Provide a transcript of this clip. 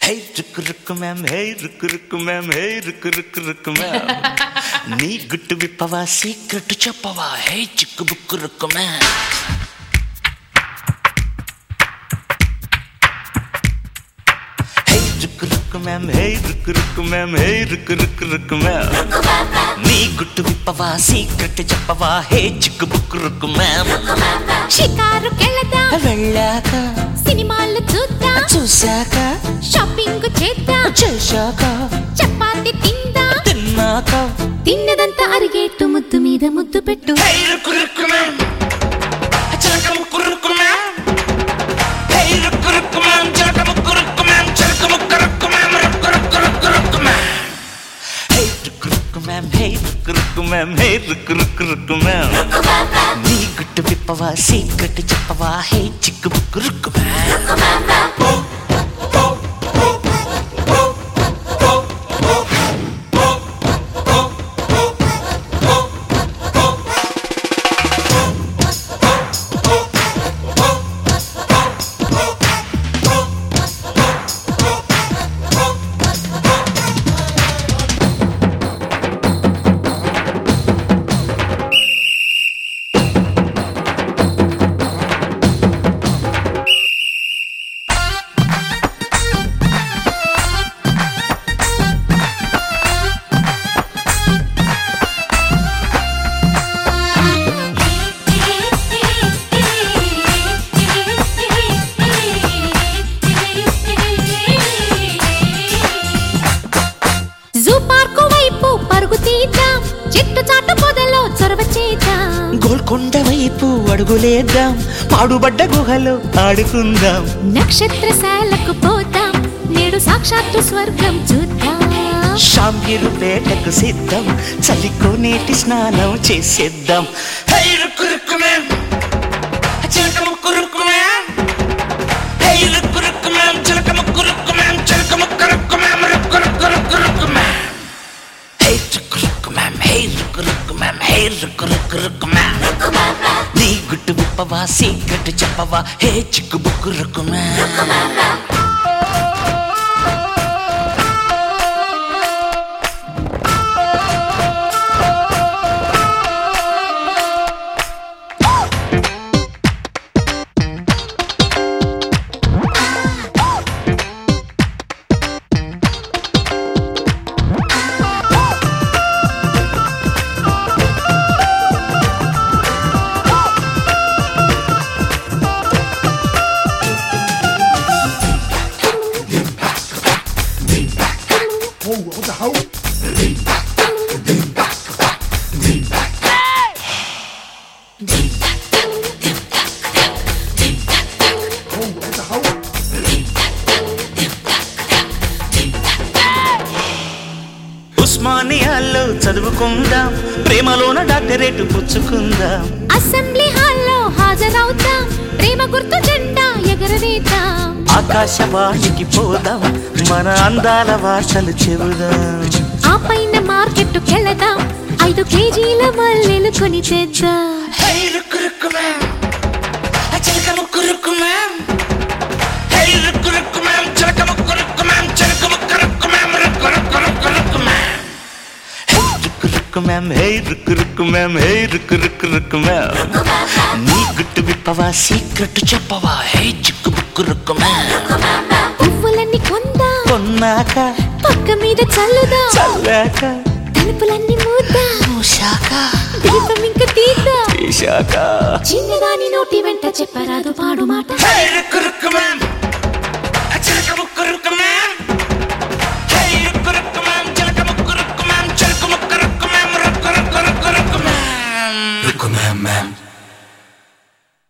హే Rukku Rukku ma'am hey Rukku Rukku ma'am hey Rukku Rukku Rukku ma'am నీ గుట్టు విప్పవా సీక్రెట్ చెప్పవా హే చిక్కు బుక్కు Rukku ma'am hey Rukku Rukku ma'am hey Rukku Rukku ma'am hey Rukku Rukku Rukku ma'am నీ గుట్టు విప్పవా సీక్రెట్ చెప్పవా హే చిక్కు బుక్కు రుక్కు మ్యామ్ షికారుకెళదాం వెళ్ళాక సినిమాలు చూద్దాం చూశాక షాపింగ్ చేద్దాం చేశాక చపాతి తిందాం తిన్నాక తిన్నదంతా అరిగేట్టు ముద్దు మీద ముద్దు పెట్టు హే రుక్కు రుక్కు మ్యామ్ చిలక ముక్కు Rukku ma'am hey Rukku Rukku ma'am చిలక ముక్కు రుక్కు మ్యామ్ చిలక ముక్కు Rukku ma'am Rukku Rukku Rukku Rukku ma'am hey Rukku Rukku ma'am hey Rukku Rukku ma'am hey Rukku Rukku Rukku ma'am నీ గుట్టు విప్పవా సీక్రెట్ చెప్పవా హే చిక్కు బుక్కు రుక్కు మ్యామ్ జూ పార్కు వైపు పరుగు తీద్దాం చెట్టు చాటు పొదలో చొరవ చేద్దాం గోల్కొండ వైపు అడుగులేద్దాం పాడుబడ్డ గుహలో ఆడుకుందాం నక్షత్రశాలకు పోతాం నేడు సాక్షాత్తు స్వర్గం చూద్దాం షాంబీరు పేటకు సిద్ధం చలికో నీటి స్నానం చేసేద్దాం హై రుక్కు రుక్కు మ్యామ్ చిలక ముక్కు Rukku ma'am hi Rukku Rukku ma'am చిలక ముక్కు రుక్కు మ్యామ్ చిలక ముక్కు Rukku ma'am Rukku Rukku Rukku Rukku ma'am hi Rukku Rukku ma'am hi Rukku Rukku ma'am hi Rukku Rukku Rukku ma'am నీ గుట్టు విప్పవా సీక్రెట్ చెప్పవా హే చిక్కు బుక్కు రుక్కు మ్యామ్ ఉస్మానియాలో చదువుకుందాం ప్రేమలోన డాక్టరేట్ పుచ్చుకుందాం అసెంబ్లీ హాల్లో హాజరవుతాం ప్రేమ గుర్తు జెండా ఎగరవేద్దాం ఆకాశవాణికి పోదాం మన అందాల వార్తలు చెబుదాం ఆ పైన మార్కెట్ కెళదాం ఐదు కేజీల మల్లెలు కొని తెద్దాం హై రుక్కు రుక్కు మ్యామ్ చిలక ముక్కు Rukku ma'am hi Rukku Rukku ma'am చిలక ముక్కు రుక్కు మ్యామ్ చిలక ముక్కు Rukku ma'am Rukku Rukku Rukku Rukku ma'am hi Rukku Rukku ma'am hi Rukku Rukku ma'am hi Rukku Rukku Rukku ma'am నీ గుట్టు విప్పవా సీక్రెట్ చెప్పవా హే చిక్కు బుక్కు రుక్కు మ్యామ్ పువ్వులన్నీ కొందాం కొన్నాక పక్క మీద చల్లుదాం చల్లాక తలుపులన్నీ మూద్దాం మూసాక దీపం ఇంకా తీద్దాం తీశాక చిన్నదాని నోటి వెంట చెప్పరాదు పాడు మాట హై